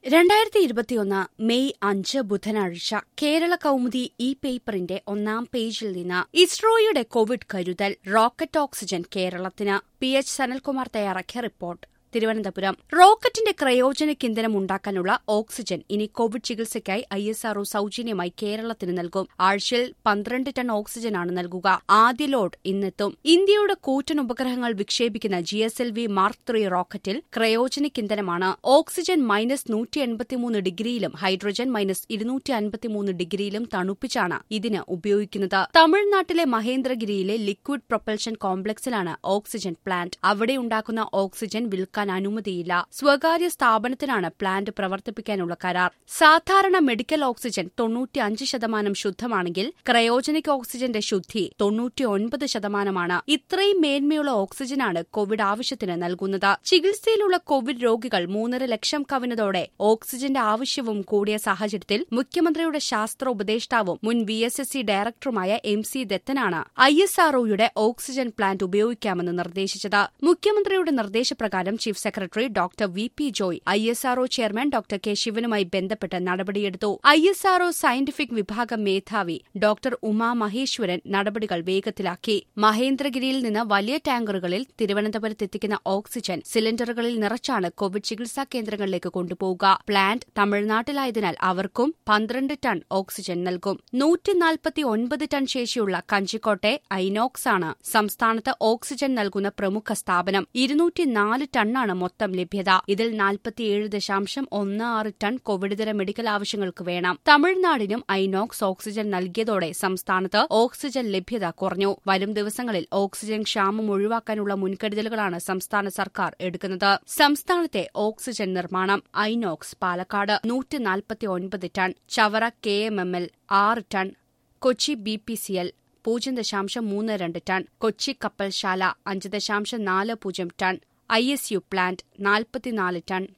രണ്ടായിരത്തി ഇരുപത്തിയൊന്ന് മെയ് അഞ്ച് ബുധനാഴ്ച കേരള കൗമുദി ഇ പേപ്പറിന്റെ ഒന്നാം പേജിൽ നിന്ന് ഇസ്രോയുടെ കോവിഡ് കരുതൽ റോക്കറ്റ് ഓക്സിജൻ കേരളത്തിന് പി എച്ച് സനൽകുമാർ തയ്യാറാക്കിയ റിപ്പോർട്ട് തിരുവനന്തപുരം റോക്കറ്റിന്റെ ക്രയോജനിക് ഇന്ധനം ഉണ്ടാക്കാനുള്ള ഓക്സിജൻ ഇനി കോവിഡ് ചികിത്സയ്ക്കായി ഐ എസ് ആർഒ സൌജന്യമായി കേരളത്തിന് നൽകും ആഴ്ചയിൽ പന്ത്രണ്ട് ടൺ ഓക്സിജനാണ് നൽകുക ആദ്യ ലോഡ് ഇന്നെത്തും ഇന്ത്യയുടെ കൂറ്റൻ ഉപഗ്രഹങ്ങൾ വിക്ഷേപിക്കുന്ന G S L V mark three റോക്കറ്റിൽ ക്രയോജനിക് ഇന്ധനമാണ് ഓക്സിജൻ മൈനസ് നൂറ്റി എൺപത്തിമൂന്ന് ഡിഗ്രിയിലും ഹൈഡ്രജൻ മൈനസ് ഇരുന്നൂറ്റി അൻപത്തിമൂന്ന് ഡിഗ്രിയിലും തണുപ്പിച്ചാണ് ഇതിന് ഉപയോഗിക്കുന്നത് തമിഴ്നാട്ടിലെ മഹേന്ദ്രഗിരിയിലെ ലിക്വിഡ് പ്രൊപ്പൽഷൻ കോംപ്ലക്സിലാണ് ഓക്സിജൻ പ്ലാന്റ് അവിടെ ഉണ്ടാക്കുന്ന ഓക്സിജൻ വിൽക്കാൻ അനുമതിയില്ല സ്വകാര്യ സ്ഥാപനത്തിനാണ് പ്ലാന്റ് പ്രവർത്തിപ്പിക്കാനുള്ള കരാർ സാധാരണ മെഡിക്കൽ ഓക്സിജൻ തൊണ്ണൂറ്റിയഞ്ച് ശതമാനം ശുദ്ധമാണെങ്കിൽ ക്രയോജനിക് ഓക്സിജന്റെ ശുദ്ധി തൊണ്ണൂറ്റിയൊൻപത് ശതമാനമാണ് ഇത്രയും മേന്മയുള്ള ഓക്സിജനാണ് കോവിഡ് ആവശ്യത്തിന് നൽകുന്നത് ചികിത്സയിലുള്ള കോവിഡ് രോഗികൾ മൂന്നര ലക്ഷം കവിഞ്ഞതോടെ ഓക്സിജന്റെ ആവശ്യവും കൂടിയ സാഹചര്യത്തിൽ മുഖ്യമന്ത്രിയുടെ ശാസ്ത്ര ഉപദേഷ്ടാവും മുൻ വി എസ് എസ് സി ഡയറക്ടറുമായ എം സി ദത്തനാണ് ഐ എസ് ആർഒയുടെ ഓക്സിജൻ പ്ലാന്റ് ഉപയോഗിക്കാമെന്ന് നിർദ്ദേശിച്ചത് മുഖ്യമന്ത്രിയുടെ നിർദ്ദേശപ്രകാരം chief secretary doctor V P Joy I S R O chairman doctor K ശിവനുമായി ബന്ധപ്പെട്ട് നടപടിയെടുത്തു ഐ എസ് ആർഒ സയന്റിഫിക് വിഭാഗം മേധാവി ഡോക്ടർ ഉമാ മഹേശ്വരൻ നടപടികൾ വേഗത്തിലാക്കി മഹേന്ദ്രഗിരിയിൽ നിന്ന് വലിയ ടാങ്കറുകളിൽ തിരുവനന്തപുരത്തെത്തിക്കുന്ന ഓക്സിജൻ സിലിണ്ടറുകളിൽ നിറച്ചാണ് കോവിഡ് ചികിത്സാ കേന്ദ്രങ്ങളിലേക്ക് കൊണ്ടുപോവുക പ്ലാന്റ് തമിഴ്നാട്ടിലായതിനാൽ അവർക്കും പന്ത്രണ്ട് ടൺ ഓക്സിജൻ നൽകും നൂറ്റിനാൽപ്പത്തി ഒൻപത് ടൺ ശേഷിയുള്ള കഞ്ചിക്കോട്ടെ ഐനോക്സ് ആണ് സംസ്ഥാനത്ത് ഓക്സിജൻ നൽകുന്ന പ്രമുഖ സ്ഥാപനം ഇരുന്നൂറ്റിനാല് ടണ്ണാണ് മൊത്തം ലഭ്യത ഇതിൽ നാൽപ്പത്തിയേഴ് ദശാംശം ഒന്ന് ആറ് ടൺ കോവിഡിതര മെഡിക്കൽ ആവശ്യങ്ങൾക്ക് വേണം തമിഴ്നാടിനും ഐനോക്സ് ഓക്സിജൻ നൽകിയതോടെ സംസ്ഥാനത്ത് ഓക്സിജൻ ലഭ്യത കുറഞ്ഞു വരും ദിവസങ്ങളിൽ ഓക്സിജൻ ക്ഷാമം ഒഴിവാക്കാനുള്ള മുൻകരുതലുകളാണ് സംസ്ഥാന സർക്കാർ എടുക്കുന്നത് സംസ്ഥാനത്തെ ഓക്സിജൻ നിർമ്മാണം ഐനോക്സ് പാലക്കാട് നൂറ്റിനാൽപ്പത്തി ഒൻപത് ton Chavara K M M L ആറ് ton Kochi B P C L പൂജ്യം ദശാംശം മൂന്ന് രണ്ട് ടൺ കൊച്ചി കപ്പൽശാല അഞ്ച് ദശാംശം നാല് പൂജ്യം ton I S U plant നാൽപ്പത്തിനാല് ടൺ